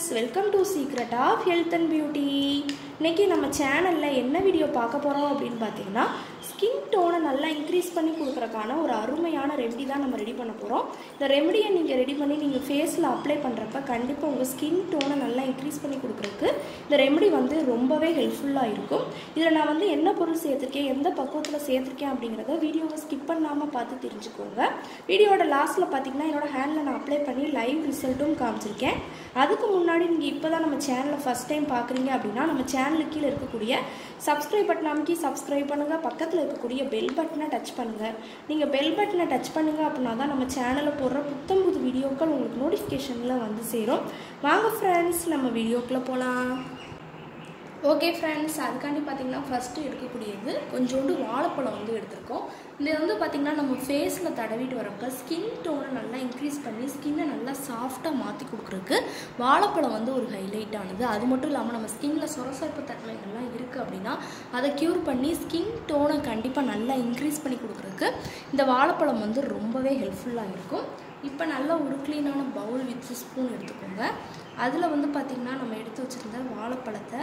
friends welcome to secret of health and beauty இன்றைக்கி நம்ம சேனலில் என்ன வீடியோ பார்க்க போகிறோம் அப்படின்னு பார்த்தீங்கன்னா ஸ்கின் டோனை நல்லா இன்க்ரீஸ் பண்ணி கொடுக்குறக்கான ஒரு அருமையான ரெமெடி தான் நம்ம ரெடி பண்ண போகிறோம் இந்த ரெமெடியை நீங்கள் ரெடி பண்ணி நீங்கள் ஃபேஸில் அப்ளை பண்ணுறப்ப கண்டிப்பாக உங்கள் ஸ்கின் டோனை நல்லா இன்க்ரீஸ் பண்ணி கொடுக்குறதுக்கு இந்த ரெமெடி வந்து ரொம்பவே ஹெல்ப்ஃபுல்லாக இருக்கும் இதில் நான் வந்து என்ன பொருள் சேர்த்துருக்கேன் எந்த பக்குவத்தில் சேர்த்துருக்கேன் அப்படிங்கிறத வீடியோவை ஸ்கிப் பண்ணாமல் பார்த்து தெரிஞ்சுக்கோங்க வீடியோட லாஸ்ட்டில் பார்த்தீங்கன்னா என்னோட ஹேண்டில் நான் அப்ளை பண்ணி லைவ் ரிசல்ட்டும் காமிச்சிருக்கேன் அதுக்கு முன்னாடி நீங்கள் இப்போ தான் நம்ம சேனலை ஃபஸ்ட் டைம் பார்க்குறீங்க அப்படின்னா நம்ம சேனலுக்கு கீழே இருக்கக்கூடிய சப்ஸ்கிரைப் பட்டன் அமைக்கி சப்ஸ்கிரைப் பண்ணுங்கள் பக்கத்தில் இருக்கக்கூடிய பெல் பட்டனை டச் பண்ணுங்கள் நீங்கள் பெல் பட்டனை டச் பண்ணுங்கள் அப்படின்னா தான் நம்ம சேனலில் போடுற புத்தம் புது வீடியோக்கள் உங்களுக்கு நோட்டிஃபிகேஷனில் வந்து சேரும் வாங்க ஃப்ரெண்ட்ஸ் நம்ம வீடியோக்குள்ளே போகலாம் ஓகே ஃப்ரெண்ட்ஸ் அதுக்காண்டி பார்த்தீங்கன்னா ஃபஸ்ட்டு எடுக்கக்கூடியது கொஞ்சோண்டு வாழைப்பழம் வந்து எடுத்திருக்கோம் இது வந்து பார்த்திங்கன்னா நம்ம ஃபேஸில் தடவிட்டு வரப்போ ஸ்கின் டோனை நல்லா இன்க்ரீஸ் பண்ணி ஸ்கின்னை நல்லா சாஃப்டாக மாற்றி கொடுக்குறதுக்கு வாழைப்பழம் வந்து ஒரு ஹைலைட் ஆனது அது மட்டும் இல்லாமல் நம்ம ஸ்கின்னில் சொரசொரப்பு தன்மைகள்லாம் இருக்குது அப்படின்னா அதை க்யூர் பண்ணி ஸ்கின் டோனை கண்டிப்பாக நல்லா இன்க்ரீஸ் பண்ணி கொடுக்குறதுக்கு இந்த வாழைப்பழம் வந்து ரொம்பவே ஹெல்ப்ஃபுல்லாக இருக்கும் இப்போ நல்லா ஒரு க்ளீனான பவுல் வித் ஸ்பூன் எடுத்துக்கோங்க அதில் வந்து பார்த்திங்கன்னா நம்ம எடுத்து வச்சுருந்த வாழைப்பழத்தை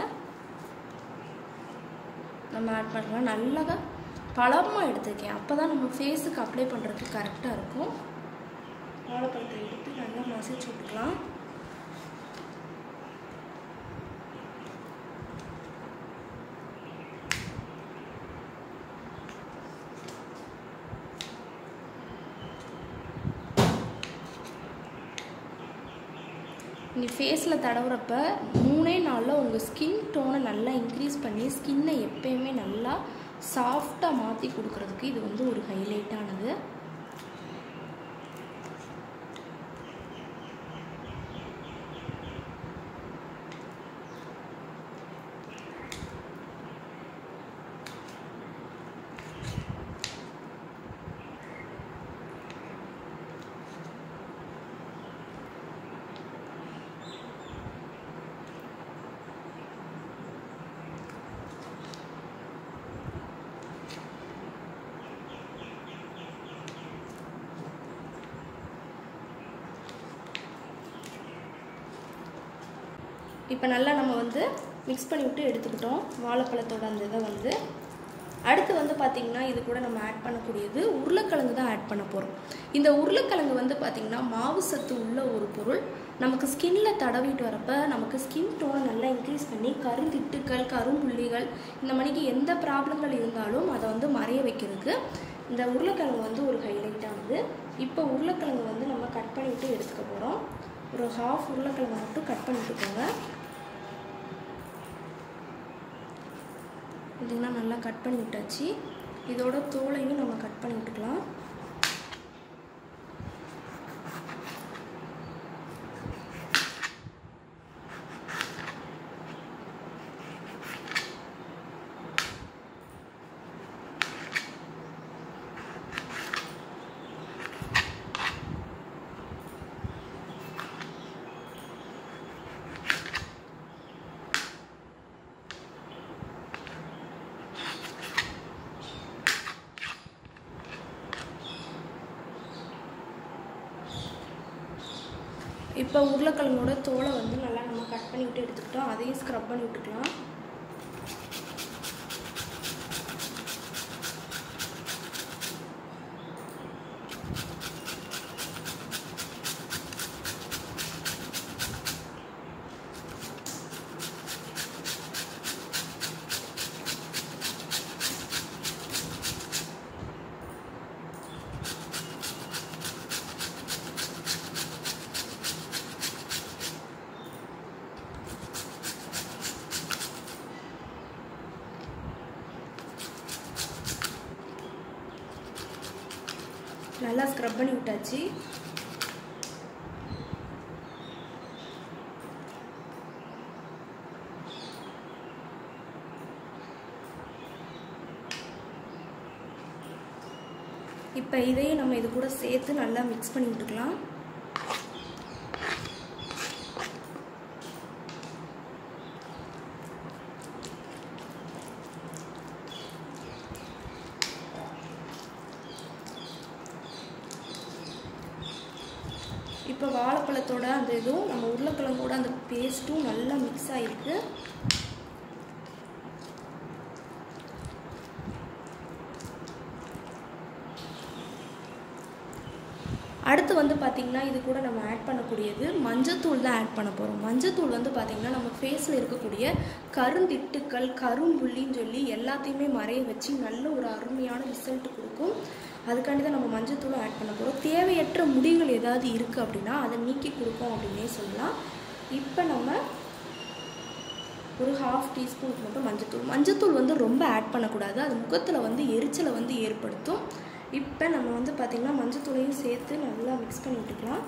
நம்ம ஆட் பண்ணலாம் நல்லா பழமாக எடுத்துருக்கேன் அப்போ தான் நம்ம ஃபேஸுக்கு அப்ளை பண்ணுறதுக்கு கரெக்டாக இருக்கும் வாழைப்பழத்தை எடுத்து நல்லா மசிச்சு விட்டுக்கலாம் நீ ஃபேஸில் தடவுறப்ப மூணே நாளில் உங்கள் ஸ்கின் டோனை நல்லா இன்க்ரீஸ் பண்ணி ஸ்கின்னை எப்பயுமே நல்லா சாஃப்டாக மாற்றி கொடுக்குறதுக்கு இது வந்து ஒரு ஹைலைட்டானது இப்போ நல்லா நம்ம வந்து மிக்ஸ் பண்ணி விட்டு எடுத்துக்கிட்டோம் வாழைப்பழத்தோட அந்த இதை வந்து அடுத்து வந்து பார்த்திங்கன்னா இது கூட நம்ம ஆட் பண்ணக்கூடியது உருளைக்கிழங்கு தான் ஆட் பண்ண போகிறோம் இந்த உருளைக்கிழங்கு வந்து பார்த்திங்கன்னா மாவு சத்து உள்ள ஒரு பொருள் நமக்கு ஸ்கின்ல தடவிட்டு வரப்ப நமக்கு ஸ்கின் டோனை நல்லா இன்க்ரீஸ் பண்ணி கருந்திட்டுக்கள் கரும்புள்ளிகள் இந்த மணிக்கு எந்த ப்ராப்ளங்கள் இருந்தாலும் அதை வந்து மறைய வைக்கிறதுக்கு இந்த உருளைக்கிழங்கு வந்து ஒரு ஹைலைட்டானது இப்போ உருளைக்கிழங்கு வந்து நம்ம கட் பண்ணிவிட்டு எடுத்துக்க போகிறோம் ஒரு ஹாஃப் உருளைக்கிழங்கு மட்டும் கட் பண்ணிட்டுக்கோங்க பார்த்திங்கன்னா நல்லா கட் பண்ணி விட்டாச்சு இதோட தோலையும் நம்ம கட் பண்ணி விட்டுக்கலாம் இப்போ உருளைக்கிழங்கோட தோலை வந்து நல்லா நம்ம கட் பண்ணி விட்டு எடுத்துக்கிட்டோம் அதையும் ஸ்க்ரப் பண்ணி விட்டுக்கலாம் நல்லா ஸ்க்ரப் பண்ணி விட்டாச்சு இப்போ இதையும் நம்ம இது கூட சேர்த்து நல்லா மிக்ஸ் பண்ணி விட்டுக்கலாம் இப்போ வாழைப்பழத்தோட அந்த இதுவும் நம்ம உருளைக்கிழங்கோட அந்த பேஸ்ட்டும் நல்லா மிக்ஸ் ஆகிருக்கு அடுத்து வந்து பார்த்திங்கன்னா இது கூட நம்ம ஆட் பண்ணக்கூடியது மஞ்சத்தூள் தான் ஆட் பண்ண போகிறோம் மஞ்சத்தூள் வந்து பார்த்திங்கன்னா நம்ம ஃபேஸில் இருக்கக்கூடிய கருந்திட்டுக்கள் கரும்புள்ளின்னு சொல்லி எல்லாத்தையுமே மறைய வச்சு நல்ல ஒரு அருமையான ரிசல்ட் கொடுக்கும் அதுக்காண்டி தான் நம்ம மஞ்சத்தூளும் ஆட் பண்ண போகிறோம் தேவையற்ற முடிகள் ஏதாவது இருக்குது அப்படின்னா அதை நீக்கி கொடுக்கும் அப்படின்னே சொல்லலாம் இப்போ நம்ம ஒரு ஹாஃப் டீஸ்பூனுக்கு மட்டும் மஞ்சத்தூள் மஞ்சத்தூள் வந்து ரொம்ப ஆட் பண்ணக்கூடாது அது முகத்தில் வந்து எரிச்சலை வந்து ஏற்படுத்தும் இப்போ நம்ம வந்து பார்த்திங்கன்னா மஞ்சத்தூளையும் சேர்த்து நல்லா மிக்ஸ் பண்ணி விட்டுக்கலாம்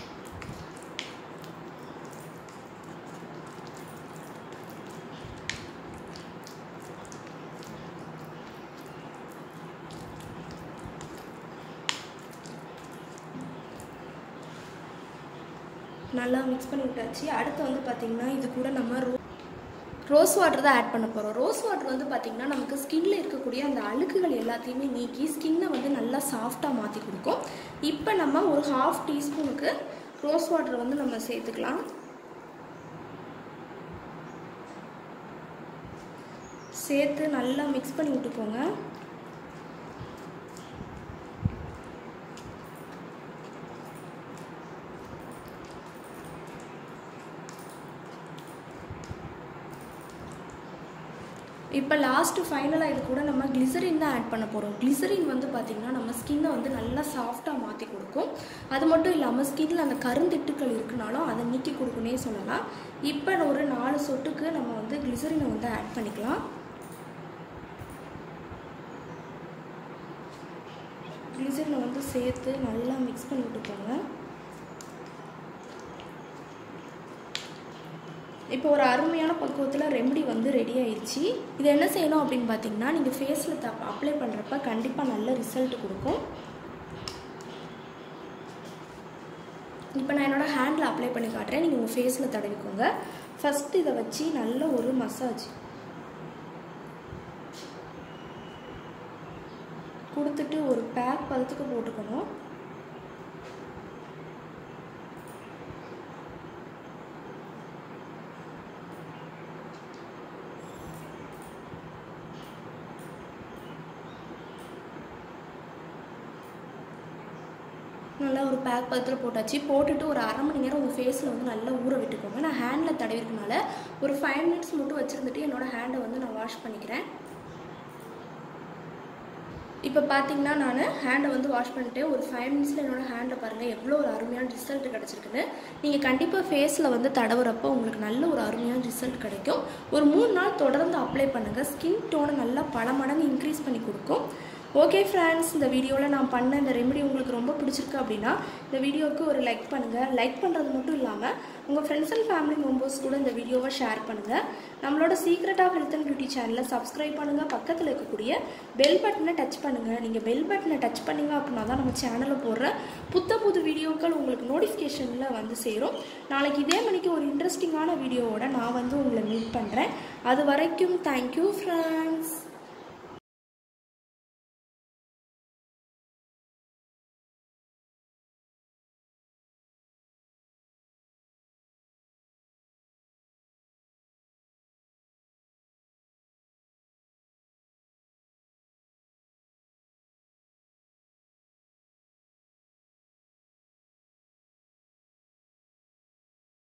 நல்லா மிக்ஸ் பண்ணி விட்டாச்சு அடுத்து வந்து பார்த்திங்கன்னா இது கூட நம்ம ரோ ரோஸ் வாட்டர் தான் ஆட் பண்ண போகிறோம் ரோஸ் வாட்டர் வந்து பார்த்திங்கன்னா நமக்கு ஸ்கின்ல இருக்கக்கூடிய அந்த அழுக்குகள் எல்லாத்தையுமே நீக்கி ஸ்கின்னை வந்து நல்லா சாஃப்டாக மாற்றி கொடுக்கும் இப்போ நம்ம ஒரு ஹாஃப் டீஸ்பூனுக்கு ரோஸ் வாட்டர் வந்து நம்ம சேர்த்துக்கலாம் சேர்த்து நல்லா மிக்ஸ் பண்ணி விட்டுக்கோங்க இப்போ லாஸ்ட்டு ஃபைனலாக இது கூட நம்ம கிளிசரின் தான் ஆட் பண்ண போகிறோம் கிளிசரின் வந்து பார்த்திங்கன்னா நம்ம ஸ்கின்னை வந்து நல்லா சாஃப்டாக மாற்றி கொடுக்கும் அது மட்டும் இல்லாமல் ஸ்கின்னில் அந்த கருந்திட்டுக்கள் இருக்குனாலும் அதை நீக்கி கொடுக்குன்னே சொல்லலாம் இப்போ ஒரு நாலு சொட்டுக்கு நம்ம வந்து கிளிசரினை வந்து ஆட் பண்ணிக்கலாம் கிளிசரினை வந்து சேர்த்து நல்லா மிக்ஸ் பண்ணி விட்டுக்கோங்க இப்போ ஒரு அருமையான பக்குவத்தில் ரெமெடி வந்து ரெடி ஆயிடுச்சு இது என்ன செய்யணும் அப்படின்னு பார்த்தீங்கன்னா நீங்கள் ஃபேஸில் த அப்ளை பண்ணுறப்ப கண்டிப்பாக நல்ல ரிசல்ட் கொடுக்கும் இப்போ நான் என்னோடய ஹேண்டில் அப்ளை பண்ணி காட்டுறேன் நீங்கள் உங்கள் ஃபேஸில் தடவிக்கோங்க ஃபஸ்ட்டு இதை வச்சு நல்ல ஒரு மசாஜ் கொடுத்துட்டு ஒரு பேக் பதத்துக்கு போட்டுக்கணும் நல்லா ஒரு பேக் பதத்தில் போட்டாச்சு போட்டுட்டு ஒரு அரை மணி நேரம் உங்கள் ஃபேஸில் வந்து நல்லா ஊற விட்டுக்கோங்க நான் ஹேண்டில் தடவிருக்கனால ஒரு ஃபைவ் மினிட்ஸ் மட்டும் வச்சுருந்துட்டு என்னோடய ஹேண்டை வந்து நான் வாஷ் பண்ணிக்கிறேன் இப்போ பார்த்தீங்கன்னா நான் ஹேண்டை வந்து வாஷ் பண்ணிட்டு ஒரு ஃபைவ் மினிட்ஸில் என்னோடய ஹேண்டை பாருங்கள் எவ்வளோ ஒரு அருமையான ரிசல்ட் கிடச்சிருக்குன்னு நீங்கள் கண்டிப்பாக ஃபேஸில் வந்து தடவுறப்போ உங்களுக்கு நல்ல ஒரு அருமையான ரிசல்ட் கிடைக்கும் ஒரு மூணு நாள் தொடர்ந்து அப்ளை பண்ணுங்கள் ஸ்கின் டோனை நல்லா பல மடங்கு இன்க்ரீஸ் பண்ணி கொடுக்கும் ஓகே ஃப்ரெண்ட்ஸ் இந்த வீடியோவில் நான் பண்ண இந்த ரெமெடி உங்களுக்கு ரொம்ப பிடிச்சிருக்கு அப்படின்னா இந்த வீடியோவுக்கு ஒரு லைக் பண்ணுங்கள் லைக் பண்ணுறது மட்டும் இல்லாமல் உங்கள் ஃப்ரெண்ட்ஸ் அண்ட் ஃபேமிலி மெம்பர்ஸ் கூட இந்த வீடியோவை ஷேர் பண்ணுங்கள் நம்மளோட secret of health and beauty சேனலை சப்ஸ்கிரைப் பண்ணுங்கள் பக்கத்தில் இருக்கக்கூடிய பெல் பட்டனை டச் பண்ணுங்கள் நீங்கள் பெல் பட்டனை டச் பண்ணிங்க அப்படின்னா தான் நம்ம சேனலில் போடுற புத்த புது வீடியோக்கள் உங்களுக்கு நோட்டிஃபிகேஷனில் வந்து சேரும் நாளைக்கு இதே மணிக்கு ஒரு இன்ட்ரெஸ்டிங்கான வீடியோவோட நான் வந்து உங்களை மீட் பண்ணுறேன் அது வரைக்கும் தேங்க்யூ ஃப்ரெண்ட்ஸ்